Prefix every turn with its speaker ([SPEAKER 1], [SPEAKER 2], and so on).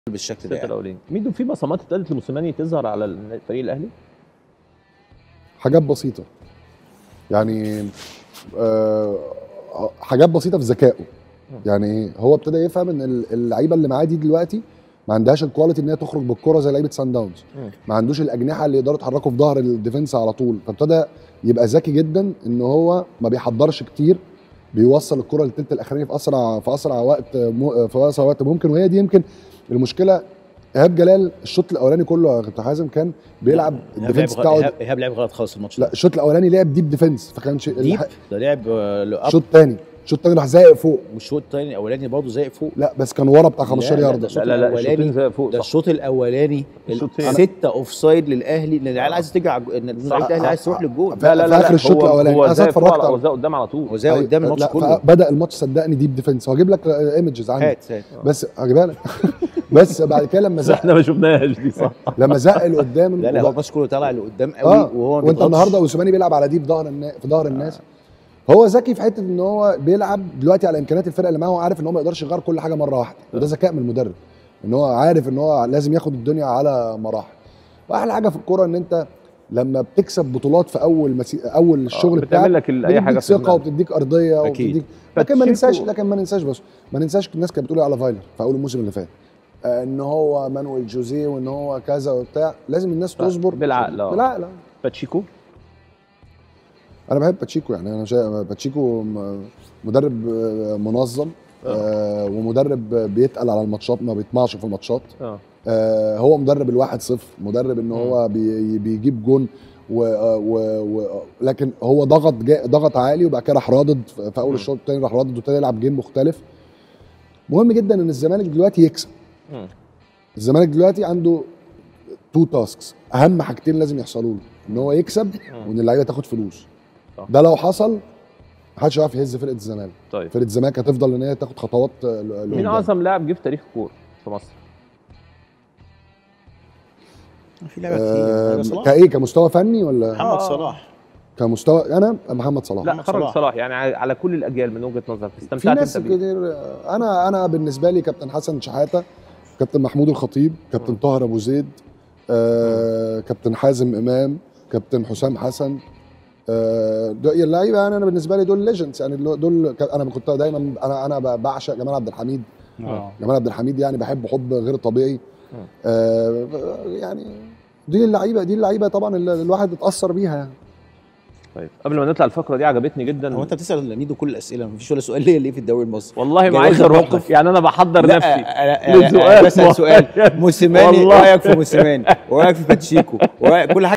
[SPEAKER 1] بالشكل ده
[SPEAKER 2] الشوط
[SPEAKER 1] يعني.
[SPEAKER 2] الاولاني ميدو في بصمات ابتدت لموسيماني تظهر على الفريق الاهلي
[SPEAKER 3] حاجات بسيطه يعني آه حاجات بسيطه في ذكائه يعني هو ابتدى يفهم ان ال- اللعيبه اللي معاه دي دلوقتي ما عندهاش الكواليتي ان هي تخرج بالكره زي لعيبه سان داونز
[SPEAKER 2] مم.
[SPEAKER 3] ما عندوش الاجنحه اللي يقدروا يتحركوا في ظهر الديفنس على طول فابتدى يبقى ذكي جدا ان هو ما بيحضرش كتير بيوصل الكره للتلت الاخراني في اسرع في اسرع وقت م- في اسرع وقت ممكن وهي دي يمكن المشكله ايهاب جلال الشوط الاولاني كله يا كابتن حازم كان بيلعب
[SPEAKER 1] إيهاب
[SPEAKER 3] الديفنس
[SPEAKER 1] لعب غ-
[SPEAKER 3] بتاعه
[SPEAKER 1] إيهاب- ايهاب لعب غلط خالص الماتش
[SPEAKER 3] لا
[SPEAKER 1] ده
[SPEAKER 3] الشوط الاولاني لعب ديب ديفنس فكان شيء
[SPEAKER 1] ديب
[SPEAKER 3] الح-
[SPEAKER 1] ده لعب آه، لأب
[SPEAKER 3] الشوط الثاني الشوط الثاني راح زايق فوق
[SPEAKER 1] والشوط الثاني الاولاني برضه زي فوق
[SPEAKER 3] لا بس كان ورا بتاع 15
[SPEAKER 1] لا، لا،
[SPEAKER 3] يارده
[SPEAKER 1] ده الشوط
[SPEAKER 2] لا لا لا
[SPEAKER 1] الأولاني-
[SPEAKER 2] الشوطين زي فوق
[SPEAKER 1] ده
[SPEAKER 2] صح
[SPEAKER 1] الشوط الاولاني
[SPEAKER 2] الشوط فين؟
[SPEAKER 1] ستة اوف سايد للاهلي لان العيال عايزه تيجي على الج- ان لعيبه الاهلي عايز تروح للجول
[SPEAKER 3] لا، لا، لا، في آخر الشوط
[SPEAKER 2] هو-
[SPEAKER 3] الأولاني.
[SPEAKER 2] هو
[SPEAKER 3] أنا
[SPEAKER 2] زي
[SPEAKER 3] اتفرجت
[SPEAKER 2] فوق
[SPEAKER 3] على-
[SPEAKER 2] هو زي قدام على طول
[SPEAKER 1] هو زي قدام الماتش
[SPEAKER 3] لا،
[SPEAKER 1] كله
[SPEAKER 3] بدا الماتش صدقني ديب ديفنس وهجيب لك ايمجز عندي
[SPEAKER 1] هات هات
[SPEAKER 3] بس هجيبها لك بس بعد كده لما
[SPEAKER 2] بس
[SPEAKER 3] زق
[SPEAKER 2] احنا ما شفناهاش دي صح
[SPEAKER 3] لما زق لقدام
[SPEAKER 1] لا لا هو الماتش كله طالع لقدام قوي
[SPEAKER 3] اه
[SPEAKER 1] وهو ما
[SPEAKER 3] وانت
[SPEAKER 1] بيضغطش.
[SPEAKER 3] النهارده اوسماني بيلعب على ديب ظهر النا... في ظهر الناس هو ذكي في حته ان هو بيلعب دلوقتي على امكانيات الفرقه اللي معاه وعارف ان هو ما يقدرش يغير كل حاجه مره واحده وده ذكاء من المدرب ان هو عارف ان هو لازم ياخد الدنيا على مراحل واحلى حاجه في الكوره ان انت لما بتكسب بطولات في اول مسي... اول الشغل بتاعك
[SPEAKER 2] بتعمل لك ال- اي حاجه
[SPEAKER 3] بتديك
[SPEAKER 2] في
[SPEAKER 3] ثقه
[SPEAKER 2] دماغك.
[SPEAKER 3] وبتديك ارضيه
[SPEAKER 1] أكيد.
[SPEAKER 3] وبتديك لكن ما
[SPEAKER 2] باتشيكو-
[SPEAKER 3] ننساش لكن ما ننساش بس ما ننساش الناس كانت بتقول إيه على فايلر في اول الموسم اللي فات آه، ان هو مانويل جوزيه وان هو كذا وبتاع لازم الناس تصبر
[SPEAKER 2] بالعقل، آه.
[SPEAKER 3] بالعقل آه.
[SPEAKER 2] باتشيكو
[SPEAKER 3] انا بحب باتشيكو يعني انا شايف باتشيكو م- مدرب آه، منظم آه ومدرب بيتقل على الماتشات ما بيطمعش في الماتشات
[SPEAKER 2] اه
[SPEAKER 3] آه هو مدرب الواحد صفر مدرب ان هو بي بيجيب جون و و و لكن هو ضغط جا ضغط عالي وبعد كده راح رادد في اول
[SPEAKER 2] مم.
[SPEAKER 3] الشوط الثاني راح رادد وابتدى يلعب جيم مختلف مهم جدا ان الزمالك دلوقتي يكسب
[SPEAKER 2] مم.
[SPEAKER 3] الزمالك دلوقتي عنده تو تاسكس اهم حاجتين لازم يحصلوا له ان هو يكسب وان اللعيبه تاخد فلوس
[SPEAKER 2] صح.
[SPEAKER 3] ده لو حصل محدش هيعرف يهز فرقه الزمالك
[SPEAKER 2] طيب
[SPEAKER 3] فرقه الزمالك هتفضل ان هي تاخد خطوات آه، ل-
[SPEAKER 2] مين
[SPEAKER 3] لقدام.
[SPEAKER 2] اعظم لاعب جه في تاريخ الكوره في مصر؟
[SPEAKER 1] في لعبه كتير
[SPEAKER 3] آه
[SPEAKER 1] محمد صلاح
[SPEAKER 3] كايه كمستوى فني ولا
[SPEAKER 1] محمد
[SPEAKER 2] آه.
[SPEAKER 1] صلاح
[SPEAKER 3] كمستوى انا محمد صلاح
[SPEAKER 2] لا
[SPEAKER 1] محمد
[SPEAKER 2] خرج
[SPEAKER 1] صلاح.
[SPEAKER 2] صلاح يعني على على كل الاجيال من وجهه نظرك
[SPEAKER 3] في
[SPEAKER 2] استمتعت
[SPEAKER 3] ناس
[SPEAKER 2] انت بيه
[SPEAKER 3] كتير انا انا بالنسبه لي كابتن حسن شحاته كابتن محمود الخطيب كابتن طاهر ابو زيد آه كابتن حازم امام كابتن حسام حسن آه دول اللعيبه يعني انا بالنسبه لي دول ليجندز يعني دول- دول انا كنت دايما انا انا بعشق جمال عبد الحميد
[SPEAKER 1] اه
[SPEAKER 3] جمال عبد الحميد يعني بحبه حب غير طبيعي
[SPEAKER 2] مم.
[SPEAKER 3] آه يعني دي اللعيبه دي اللعيبه طبعا اللي الواحد اتاثر بيها يعني
[SPEAKER 2] طيب قبل ما نطلع الفقره دي عجبتني جدا
[SPEAKER 1] هو انت بتسال ميدو كل الاسئله مفيش ولا سؤال ليه ليه في الدوري المصري
[SPEAKER 2] والله ما
[SPEAKER 1] جاي
[SPEAKER 2] عايز
[SPEAKER 1] واخد
[SPEAKER 2] اروح
[SPEAKER 1] موقف.
[SPEAKER 2] لك يعني انا بحضر
[SPEAKER 1] لا،
[SPEAKER 2] نفسي
[SPEAKER 1] أنا- أنا-
[SPEAKER 2] للسؤال
[SPEAKER 1] أنا بسال سؤال
[SPEAKER 2] معين.
[SPEAKER 1] موسيماني
[SPEAKER 2] والله.
[SPEAKER 1] رايك في موسيماني ورايك في باتشيكو ورايك كل حاجه